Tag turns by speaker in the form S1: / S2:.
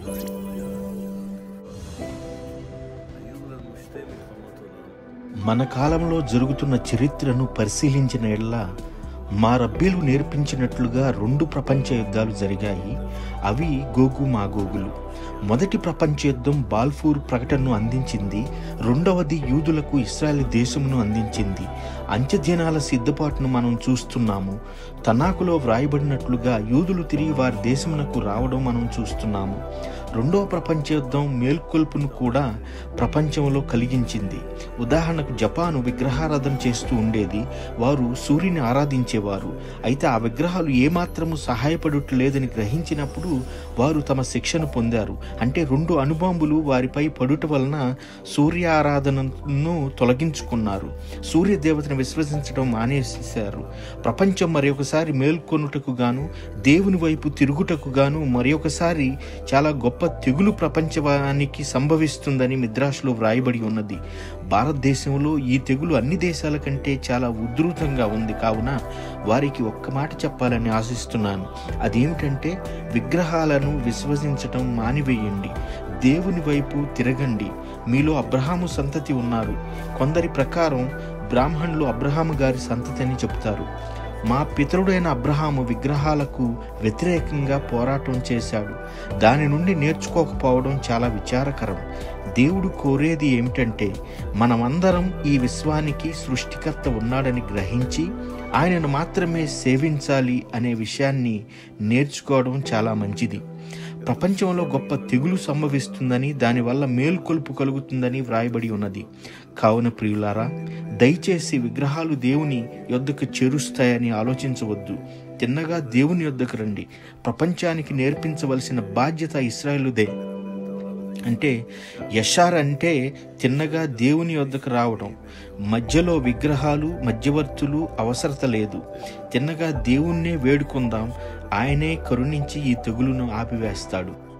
S1: మన కాలంలో జరుగుతున్న చరిత్రను పరిశీలించిన ఎడల మా రబ్బీలు నేర్పించినట్లుగా రెండు ప్రపంచ యుద్ధాలు జరిగాయి అవి గోగు మాగోగులు మొదటి ప్రపంచ యుద్ధం బాల్ఫూర్ ప్రకటనను అందించింది రెండవది యూదులకు ఇస్రాయల్ దేశమును అందించింది అంత్యదినాల సిద్ధపాటును మనం చూస్తున్నాము తనాకులో వ్రాయబడినట్లుగా యూదులు తిరిగి వారి దేశమునకు రావడం మనం చూస్తున్నాము రెండవ ప్రపంచ యుద్ధం మేల్కొల్పును కూడా ప్రపంచంలో కలిగించింది ఉదాహరణకు జపాను విగ్రహారాధన చేస్తూ ఉండేది వారు సూర్యుని ఆరాధించేవారు అయితే ఆ విగ్రహాలు ఏమాత్రము సహాయపడట్లేదని గ్రహించినప్పుడు వారు తమ శిక్షను పొందారు అంటే రెండు అణుబాంబులు వారిపై పడుట వలన సూర్య ఆరాధనను తొలగించుకున్నారు సూర్య దేవతను విశ్వసించడం మానేసేశారు ప్రపంచం మరి ఒకసారి మేల్కొనుటకు గాను దేవుని వైపు తిరుగుటకు గాను మరి ఒకసారి చాలా గొప్ప తెగులు ప్రపంచానికి సంభవిస్తుందని మిద్రాష్లో వ్రాయబడి ఉన్నది భారతదేశంలో ఈ తెగులు అన్ని దేశాల కంటే చాలా ఉధృతంగా ఉంది కావున వారికి ఒక్క మాట చెప్పాలని ఆశిస్తున్నాను అదేమిటంటే విగ్రహాలను విశ్వసించటం మానివేయండి దేవుని వైపు తిరగండి మీలో అబ్రహాము సంతతి ఉన్నారు కొందరి ప్రకారం బ్రాహ్మణులు అబ్రహాము గారి సంతతి అని చెబుతారు మా పితరుడైన అబ్రహాము విగ్రహాలకు వ్యతిరేకంగా పోరాటం చేశాడు దాని నుండి నేర్చుకోకపోవడం చాలా విచారకరం దేవుడు కోరేది ఏమిటంటే మనమందరం ఈ విశ్వానికి సృష్టికర్త ఉన్నాడని గ్రహించి ఆయనను మాత్రమే సేవించాలి అనే విషయాన్ని నేర్చుకోవడం చాలా మంచిది ప్రపంచంలో గొప్ప తెగులు సంభవిస్తుందని దానివల్ల మేల్కొలుపు కలుగుతుందని వ్రాయబడి ఉన్నది కావున ప్రియులారా దయచేసి విగ్రహాలు దేవుని యొద్దకు చేరుస్తాయని ఆలోచించవద్దు తిన్నగా దేవుని యొద్దకు రండి ప్రపంచానికి నేర్పించవలసిన బాధ్యత ఇస్రాయేలుదే అంటే యషార్ అంటే తిన్నగా దేవుని వద్దకు రావడం మధ్యలో విగ్రహాలు మధ్యవర్తులు అవసరత లేదు తిన్నగా దేవుణ్ణే వేడుకుందాం ఆయనే కరుణించి ఈ తెగులును ఆపివేస్తాడు